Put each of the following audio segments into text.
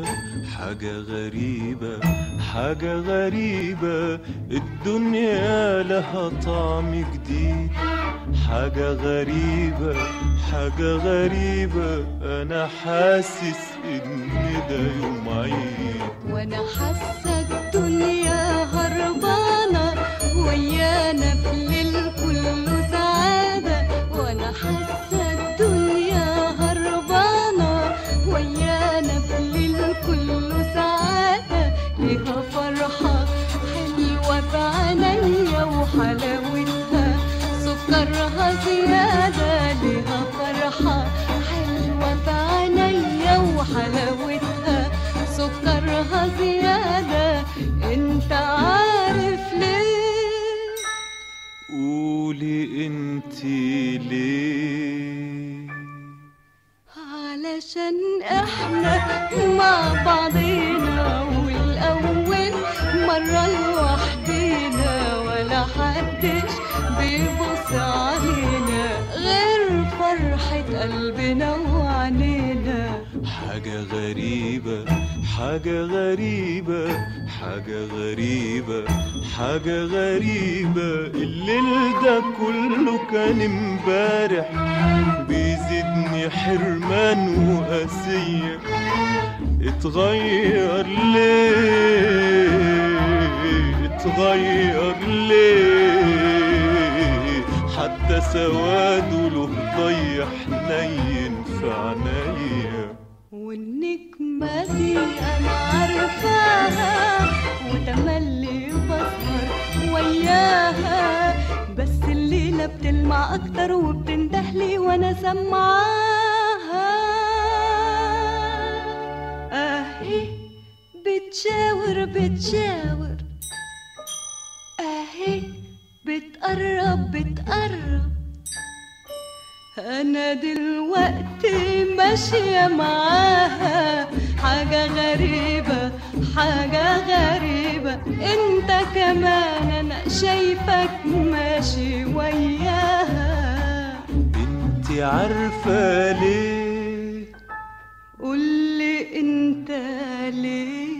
حاجة غريبة حاجة غريبة الدنيا لها طعم جديد حاجة غريبة حاجة غريبة أنا حاسس إن ده يوم عيد وانا حاسه الدنيا هربانه ويانا في الليل كله سعاده وانا حاسه الدنيا هربانه ويانا في الليل كله سعاده ليها فرحه حلوه في عينيا وحلاوتها سكرها زياده ليها فرحه حلوه في عينيا وحلاوتها سكرها زيادة انت عارف ليه قولي انتي ليه علشان احنا مع بعضينا والاول مرة لوحدينا ولا حدش بيبص علينا غير فرحة قلبنا وعنينا حاجة غريبة حاجة غريبة حاجة غريبة حاجة غريبة الليل ده كله كان امبارح بيزيدني حرمان وقاسية اتغير ليه اتغير ليه حتى سواده له ضي حنين في عينيا والنجمة دي أنا عارفاها وتملي بسهر وياها بس الليلة بتلمع أكتر وبتندهلي وأنا سمعاها أهي بتشاور بتشاور أهي بتقرب بتقرب أنا دلوقتي ماشية معاها حاجة غريبة حاجة غريبة انت كمان انا شايفك ماشي وياها انتي عارفة ليه قولي انت ليه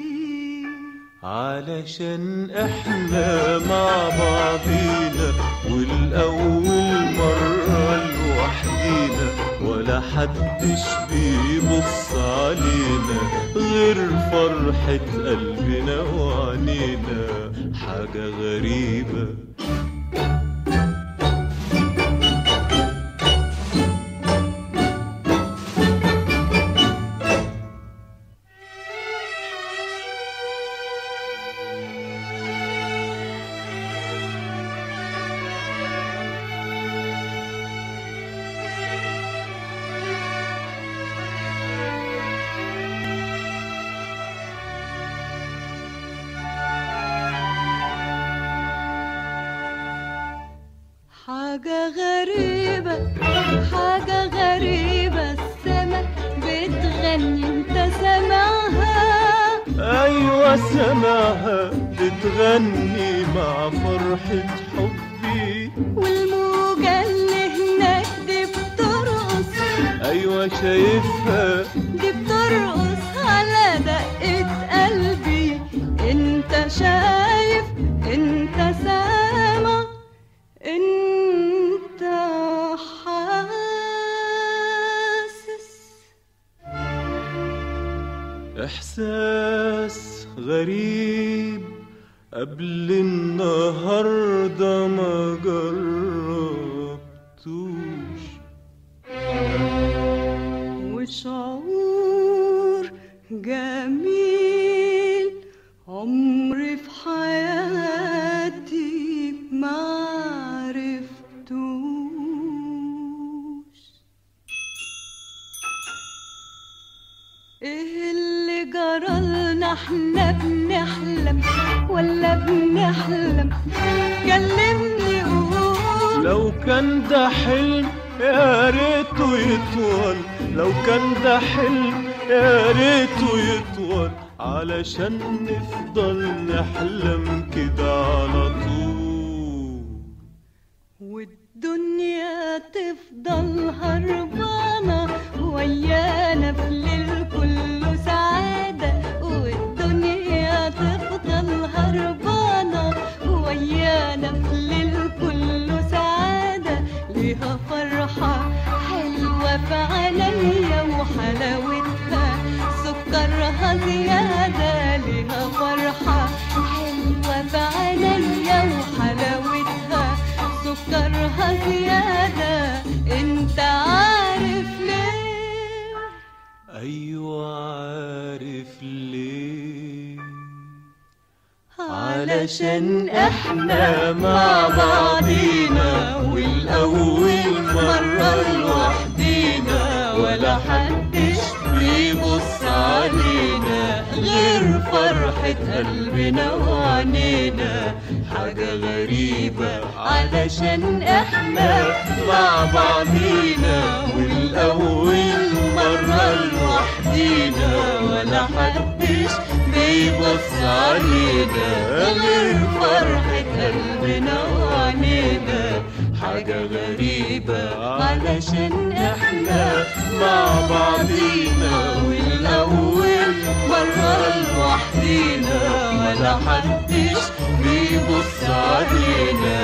علشان احنا مع بعضينا والاول مرة لوحدينا ولا حدش بيبص علينا غير فرحة قلبنا وعنينا حاجة غريبة حاجة غريبة حاجة غريبة السما بتغني انت سامعها ايوه سمعها بتغني مع فرحة حبي والموجة اللي هناك دي بترقص ايوه شايفها دي بترقص على دقة قلبي انت شايف انت سامع انت حاسس احساس غريب قبل النهارده ما جربتوش وشعور جميل عمري في حياتي ما عرفتوش ايه اللي جرالنا احنا بنحلم ولا بنحلم كلمني قول لو كان ده حلم يا ريته يطول لو كان ده حلم يا ريته يطول علشان نفضل نحلم كده على طول والدنيا تفضل هربانة ويانا في الليل كله سعادة والدنيا تفضل هربانة ويانا في الليل كله سعادة ليها فرحة حلوة في عينيا وحلاوتها سكرها زيادة ليها فرحة حلوة في عينيا وحلاوتها سكرها زيادة انت عارف ليه ايوه عارف ليه علشان احنا مع بعضينا والاول مرة لوحدينا ولا حدش بيبص علينا غير فرحة قلبنا وعنينا حاجة غريبة علشان احنا مع بعضينا والاول مرة لوحدينا ولا حدش بيبص علينا غير فرحة قلبنا وعنينا حاجة غريبة علشان احنا مع بعضينا والأول مرة لوحدينا ولا حدش بيبص علينا